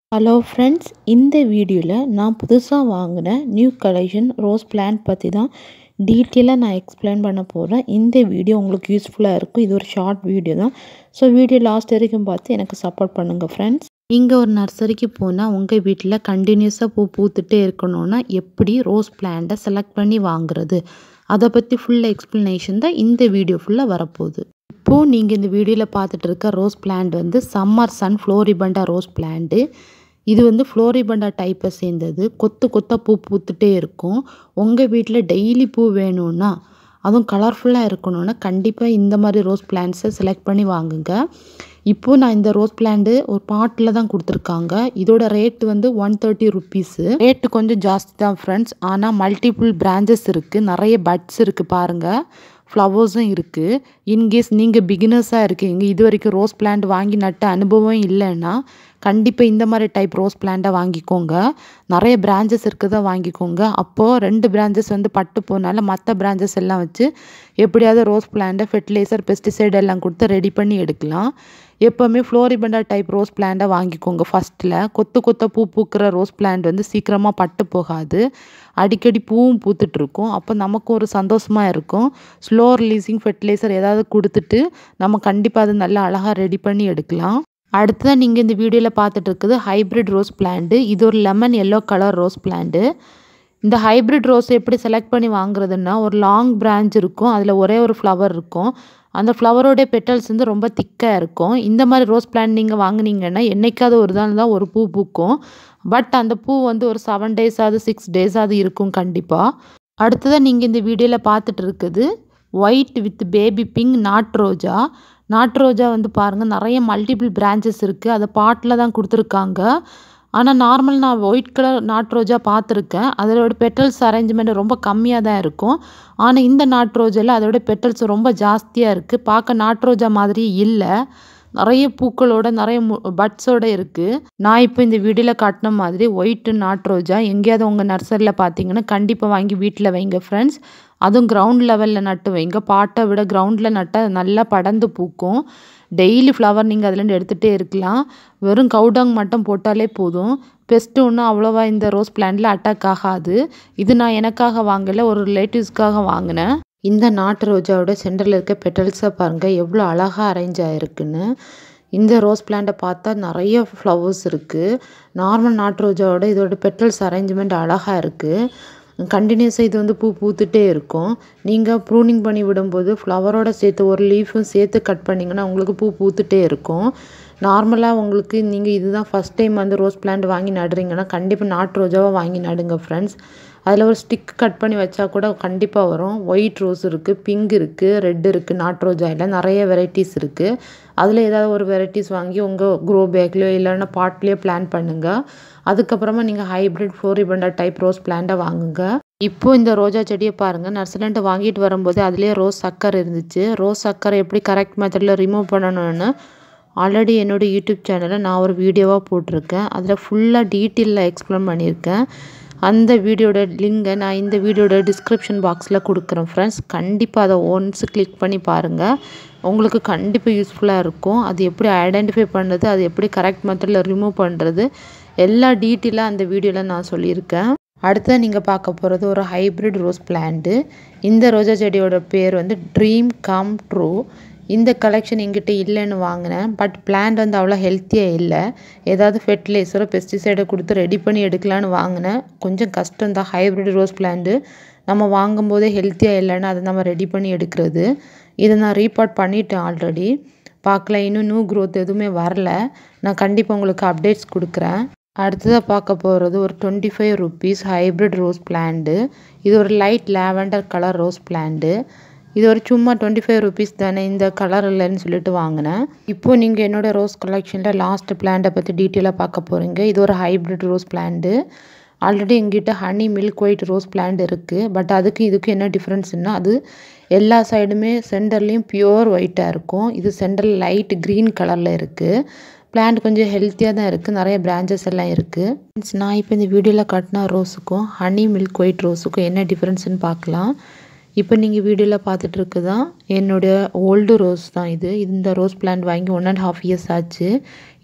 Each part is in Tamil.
ஹலோ ஃப்ரெண்ட்ஸ் இந்த வீடியோவில் நான் புதுசாக வாங்கின நியூ கலெக்ஷன் ரோஸ் பிளான்ட் பற்றி தான் டீட்டெயிலாக நான் எக்ஸ்பிளைன் பண்ண போகிறேன் இந்த வீடியோ உங்களுக்கு யூஸ்ஃபுல்லாக இருக்கும் இது ஒரு ஷார்ட் வீடியோ தான் ஸோ வீடியோ லாஸ்ட் வரைக்கும் பார்த்து எனக்கு சப்போர்ட் பண்ணுங்கள் ஃப்ரெண்ட்ஸ் நீங்கள் ஒரு நர்சரிக்கு போனால் உங்கள் வீட்டில் கண்டினியூஸாக பூ பூத்துட்டே இருக்கணும்னா எப்படி ரோஸ் பிளான்ட்டை செலக்ட் பண்ணி வாங்குறது அதை பற்றி ஃபுல் எக்ஸ்ப்ளனேஷன் தான் இந்த வீடியோ ஃபுல்லாக வரப்போகுது இப்போது நீங்கள் இந்த வீடியோவில் பார்த்துட்டு இருக்க ரோஸ் பிளான்ட் வந்து summer sun floribunda rose plant இது வந்து ஃப்ளோரிபண்டா டைப்பை சேர்ந்தது கொத்து கொத்தாக பூ பூத்துட்டே இருக்கும் உங்கள் வீட்டில் டெய்லி பூ வேணும்னா அதுவும் கலர்ஃபுல்லாக இருக்கணும்னா கண்டிப்பாக இந்த மாதிரி ரோஸ் பிளான்ட்ஸை செலக்ட் பண்ணி வாங்குங்க இப்போது நான் இந்த ரோஸ் பிளான்ட்டு ஒரு பாட்டில் தான் கொடுத்துருக்காங்க இதோட ரேட் வந்து ஒன் தேர்ட்டி ருப்பீஸு ரேட்டு கொஞ்சம் ஜாஸ்தி தான் ஃப்ரெண்ட்ஸ் ஆனால் மல்டிபிள் பிரான்ச்சஸ் இருக்குது நிறைய பட்ஸ் இருக்குது பாருங்கள் ஃப்ளவர்ஸும் இருக்குது இன்கேஸ் நீங்கள் பிகினர்ஸாக இருக்கீங்க இது வரைக்கும் ரோஸ் பிளான்ட் வாங்கி நட்ட அனுபவம் இல்லைன்னா கண்டிப்பாக இந்த மாதிரி டைப் ரோஸ் பிளான்ட்டை வாங்கிக்கோங்க நிறைய பிரான்ச்சஸ் இருக்கிறத வாங்கிக்கோங்க அப்போது ரெண்டு பிரான்ச்சஸ் வந்து பட்டு போனால மற்ற பிரான்ச்சஸ் எல்லாம் வச்சு எப்படியாவது ரோஸ் பிளான்ட்டை ஃபெர்டிலைசர் பெஸ்டிசைட் எல்லாம் கொடுத்து ரெடி பண்ணி எடுக்கலாம் எப்போவுமே ஃப்ளோரிபண்டா டைப் ரோஸ் பிளான்ட்டை வாங்கிக்கோங்க ஃபஸ்ட்டில் கொத்து கொத்த பூ பூக்கிற ரோஸ் பிளான்ட் வந்து சீக்கிரமாக பட்டு போகாது அடிக்கடி பூவும் பூத்துட்ருக்கும் அப்போ நமக்கு ஒரு சந்தோஷமாக இருக்கும் ஸ்லோ ரிலீஸிங் ஃபெர்டிலைசர் ஏதாவது கொடுத்துட்டு நம்ம கண்டிப்பாக அது நல்லா அழகாக ரெடி பண்ணி எடுக்கலாம் அடுத்ததான் நீங்கள் இந்த வீடியோவில் பார்த்துட்டு இருக்குது ஹைப்ரிட் ரோஸ் பிளான்ட்டு இது ஒரு lemon yellow colour rose plant இந்த ஹைப்ரிட் ரோஸ் எப்படி செலக்ட் பண்ணி வாங்குறதுன்னா ஒரு லாங் பிரான்ச் இருக்கும் அதில் ஒரே ஒரு ஃப்ளவர் இருக்கும் அந்த ஃப்ளவரோடைய பெட்டல்ஸ் வந்து ரொம்ப திக்காக இருக்கும் இந்த மாதிரி ரோஸ் பிளான்ட் நீங்கள் வாங்குனீங்கன்னா என்றைக்காவது ஒரு நாள் தான் ஒரு பூ பூக்கும் பட் அந்த பூ வந்து ஒரு செவன் டேஸாவது சிக்ஸ் டேஸாவது இருக்கும் கண்டிப்பாக அடுத்ததாக நீங்கள் இந்த வீடியோவில் பார்த்துட்டு இருக்குது ஒயிட் வித் பேபி பிங்க் நாட் ரோஜா நாட்டு ரோஜா வந்து பாருங்கள் நிறைய மல்டிபிள் பிரான்ச்சஸ் இருக்குது அதை பாட்டில் தான் கொடுத்துருக்காங்க ஆனால் நார்மல் நான் ஒயிட் கலர் நாட்டு ரோஜா பார்த்துருக்கேன் அதோட பெட்டல்ஸ் அரேஞ்ச்மெண்ட் ரொம்ப கம்மியாக தான் இருக்கும் ஆனால் இந்த நாட்டு ரோஜாவில் அதோட பெட்டல்ஸ் ரொம்ப ஜாஸ்தியாக இருக்குது பார்க்க நாட்டு ரோஜா மாதிரி இல்லை நிறைய பூக்களோட நிறைய பட்ஸோட இருக்குது நான் இப்போ இந்த வீடியோவில் காட்டின மாதிரி ஒயிட்டு நாட்டு ரோஜா எங்கேயாவது உங்கள் நர்சரியில் பார்த்தீங்கன்னா கண்டிப்பாக வாங்கி வீட்டில் வைங்க ஃப்ரெண்ட்ஸ் அதுவும் கிரவுண்ட் லெவலில் நட்டு வைங்க பாட்டை விட கிரவுண்டில் நட்டால் நல்லா படர்ந்து பூக்கும் டெய்லி ஃப்ளவர் நீங்கள் அதுலேருந்து எடுத்துகிட்டே இருக்கலாம் வெறும் கவுடாங் மட்டும் போட்டாலே போதும் பெஸ்ட்டு ஒன்றும் அவ்வளோவா இந்த ரோஸ் பிளான்ட்டில் அட்டாக் ஆகாது இது நான் எனக்காக வாங்கலை ஒரு ரிலேட்டிவ்ஸ்க்காக வாங்கினேன் இந்த நாட்டு ரோஜாவோட சென்டரில் இருக்க பெட்டல்ஸை பாருங்கள் எவ்வளோ அழகாக அரேஞ்ச் ஆகிருக்குன்னு இந்த ரோஸ் பிளான்ட்டை பார்த்தா நிறைய ஃப்ளவர்ஸ் இருக்குது நார்மல் நாட்டு ரோஜாவோட இதோட பெட்டல்ஸ் அரேஞ்ச்மெண்ட் அழகாக இருக்குது கண்டினியூஸாக இது வந்து பூ பூத்துட்டே இருக்கும் நீங்கள் ப்ரூனிங் பண்ணி விடும்போது ஃப்ளவரோட சேர்த்து ஒரு லீஃபும் சேர்த்து கட் பண்ணிங்கன்னா உங்களுக்கு பூ பூத்துட்டே இருக்கும் நார்மலாக உங்களுக்கு நீங்கள் இதுதான் ஃபஸ்ட் டைம் வந்து ரோஸ் பிளான்ட் வாங்கி நடுறீங்கன்னா கண்டிப்பாக நாட்டு ரோஜாவாக வாங்கி நடுங்க ஃப்ரெண்ட்ஸ் அதில் ஒரு ஸ்டிக் கட் பண்ணி வச்சா கூட கண்டிப்பாக வரும் ஒயிட் ரோஸ் இருக்குது பிங்க் இருக்குது ரெட் இருக்குது நாட்டு ரோஜாயில் நிறைய வெரைட்டிஸ் இருக்குது அதில் ஏதாவது ஒரு வெரைட்டிஸ் வாங்கி உங்கள் க்ரோ பேக்லேயோ இல்லைன்னா பாட்லேயோ பிளான் பண்ணுங்கள் அதுக்கப்புறமா நீங்கள் ஹைப்ரிட் ஃப்ளோரிபண்டா டைப் ரோஸ் பிளான்ட்டை வாங்குங்க இப்போ இந்த ரோஜா செடியை பாருங்கள் நர்சரின்ட்டு வாங்கிட்டு வரும்போது அதுலேயே ரோஸ் சக்கரை இருந்துச்சு ரோஸ் சக்கரை எப்படி கரெக்ட் மெத்தடில் ரிமூவ் பண்ணணும்னு ஆல்ரெடி என்னோடய யூடியூப் சேனலில் நான் ஒரு வீடியோவாக போட்டிருக்கேன் அதில் ஃபுல்லாக டீட்டெயிலில் எக்ஸ்பிளைன் பண்ணியிருக்கேன் அந்த வீடியோட லிங்கை நான் இந்த வீடியோட டிஸ்கிரிப்ஷன் பாக்ஸில் கொடுக்குறேன் ஃப்ரெண்ட்ஸ் கண்டிப்பாக அதை ஒன்ஸ் கிளிக் பண்ணி பாருங்கள் உங்களுக்கு கண்டிப்பாக யூஸ்ஃபுல்லாக இருக்கும் அது எப்படி ஐடென்டிஃபை பண்ணுறது அது எப்படி கரெக்ட் மெத்தடில் ரிமூவ் பண்ணுறது எல்லா டீட்டெயிலாக அந்த வீடியோவில் நான் சொல்லியிருக்கேன் அடுத்தது நீங்கள் பார்க்க போகிறது ஒரு ஹைப்ரிட் ரோஸ் பிளான்ட்டு இந்த ரோஜா செடியோட பேர் வந்து ட்ரீம் கம் ட்ரூ இந்த கலெக்ஷன் எங்கிட்ட இல்லைன்னு வாங்கினேன் பட் பிளான்ட் வந்து அவ்வளோ ஹெல்த்தியாக இல்லை ஏதாவது ஃபெர்டிலைசரோ பெஸ்டிசைடோ கொடுத்து ரெடி பண்ணி எடுக்கலான்னு வாங்கினேன் கொஞ்சம் கஷ்டம் தான் ஹைப்ரிட் ரோஸ் பிளான்ட்டு நம்ம வாங்கும்போதே ஹெல்த்தியாக இல்லைன்னா அதை நம்ம ரெடி பண்ணி எடுக்கிறது இதை நான் ரீபார்ட் பண்ணிட்டேன் ஆல்ரெடி பார்க்கல இன்னும் நியூ க்ரோத் எதுவுமே வரல நான் கண்டிப்பாக உங்களுக்கு அப்டேட்ஸ் கொடுக்குறேன் அடுத்ததாக பார்க்க போகிறது ஒரு twenty five rupees hybrid rose plant இது ஒரு light lavender colour rose plant இது ஒரு சும்மா டுவெண்ட்டி ஃபைவ் ருபீஸ் தானே இந்த கலர் இல்லைன்னு சொல்லிட்டு வாங்கினேன் இப்போது நீங்கள் என்னோடய ரோஸ் கலெக்ஷனில் லாஸ்ட் பிளான்ட்டை பற்றி டீட்டெயிலாக பார்க்க போகிறீங்க இது ஒரு ஹைப்ரிட் ரோஸ் பிளான்ட்டு ஆல்ரெடி எங்கிட்ட honey milk white rose plant இருக்குது பட் அதுக்கு இதுக்கு என்ன டிஃப்ரென்ஸ்னால் அது எல்லா சைடுமே சென்டர்லேயும் பியூர் ஒயிட்டாக இருக்கும் இது சென்டரில் லைட் க்ரீன் கலரில் இருக்குது பிளான்ட் கொஞ்சம் ஹெல்த்தியாக தான் இருக்குது நிறைய பிரான்ச்சஸ் எல்லாம் இருக்குது நான் இப்போ இந்த வீடியோவில் காட்டின ரோஸுக்கும் ஹனி மில்க் ஒயிட் ரோஸுக்கும் என்ன டிஃப்ரென்ஸ்னு பார்க்கலாம் இப்போ நீங்கள் வீடியோவில் பார்த்துட்டு இருக்குதான் என்னுடைய ஓல்டு ரோஸ் தான் இது இந்த ரோஸ் பிளான்ட் வாங்கி ஒன் அண்ட் ஹாஃப் இயர்ஸ் ஆச்சு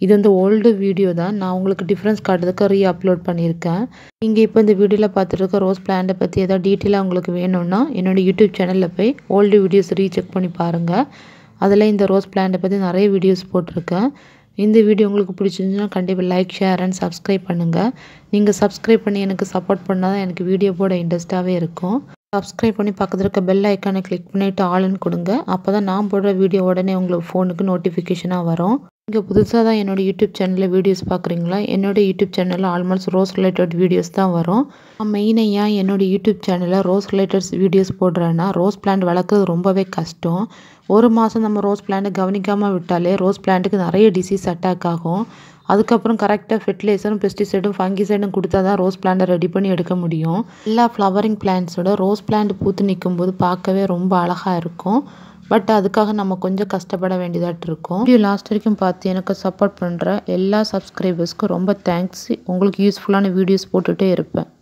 இது வந்து ஓல்டு வீடியோ தான் நான் உங்களுக்கு டிஃப்ரென்ஸ் காட்டுறதுக்கு ரீ அப்லோட் பண்ணியிருக்கேன் நீங்கள் இப்போ இந்த வீடியோவில் பார்த்துருக்க ரோஸ் பிளான்ட்டை பற்றி ஏதாவது டீட்டெயிலாக உங்களுக்கு வேணும்னா என்னோடய யூடியூப் சேனலில் போய் ஓல்டு வீடியோஸ் ரீசெக் பண்ணி பாருங்கள் அதில் இந்த ரோஸ் பிளான்ட்டை பற்றி நிறைய வீடியோஸ் போட்டிருக்கேன் இந்த வீடியோ உங்களுக்கு பிடிச்சிருந்துச்சுன்னா கண்டிப்பாக லைக் ஷேர் அண்ட் சப்ஸ்கிரைப் பண்ணுங்கள் நீங்கள் சப்ஸ்கிரைப் பண்ணி எனக்கு சப்போர்ட் பண்ணால் தான் எனக்கு வீடியோ போட இன்ட்ரெஸ்ட்டாகவே இருக்கும் சப்ஸ்கிரைப் பண்ணி பக்கத்தில் இருக்க பெல் ஐக்கானை கிளிக் பண்ணிவிட்டு ஆளுன்னு கொடுங்க அப்போ தான் நான் போடுற வீடியோ உடனே உங்களுக்கு ஃபோனுக்கு நோட்டிஃபிகேஷனாக வரும் நீங்கள் புதுசாக தான் என்னோடய யூடியூப் சேனலில் வீடியோஸ் பார்க்குறீங்களா என்னோடய யூடியூப் சேனலில் ஆல்மோஸ்ட் ரோஸ் ரிலேட்டட் வீடியோஸ் தான் வரும் நான் மெயினாக ஏன் என்னோடய யூடியூப் சேனலில் ரோஸ் ரிலேட்டட் வீடியோஸ் போடுறேன்னா ரோஸ் பிளான்ட் வளர்க்குறது ரொம்பவே கஷ்டம் ஒரு மாதம் நம்ம ரோஸ் பிளான்ட்டை கவனிக்காமல் விட்டாலே ரோஸ் பிளான்ட்டுக்கு நிறைய டிசீஸ் அட்டாக் ஆகும் அதுக்கப்புறம் கரெக்டாக ஃபெர்டிலைசரும் பெஸ்டிசைடும் ஃபங்கிசைடும் கொடுத்தா தான் ரோஸ் பிளான்ட்டை ரெடி பண்ணி எடுக்க முடியும் எல்லா ஃப்ளவரிங் பிளான்ட்ஸோட ரோஸ் பிளான்ட் பூத்து நிற்கும் போது பார்க்கவே ரொம்ப அழகாக இருக்கும் பட் அதுக்காக நம்ம கொஞ்சம் கஷ்டப்பட வேண்டியதாட்டு இருக்கும் வீடியோ லாஸ்ட் வரைக்கும் பார்த்து எனக்கு சப்போர்ட் பண்ணுற எல்லா சப்ஸ்கிரைபர்ஸ்க்கும் ரொம்ப தேங்க்ஸ் உங்களுக்கு யூஸ்ஃபுல்லான வீடியோஸ் போட்டுகிட்டே இருப்பேன்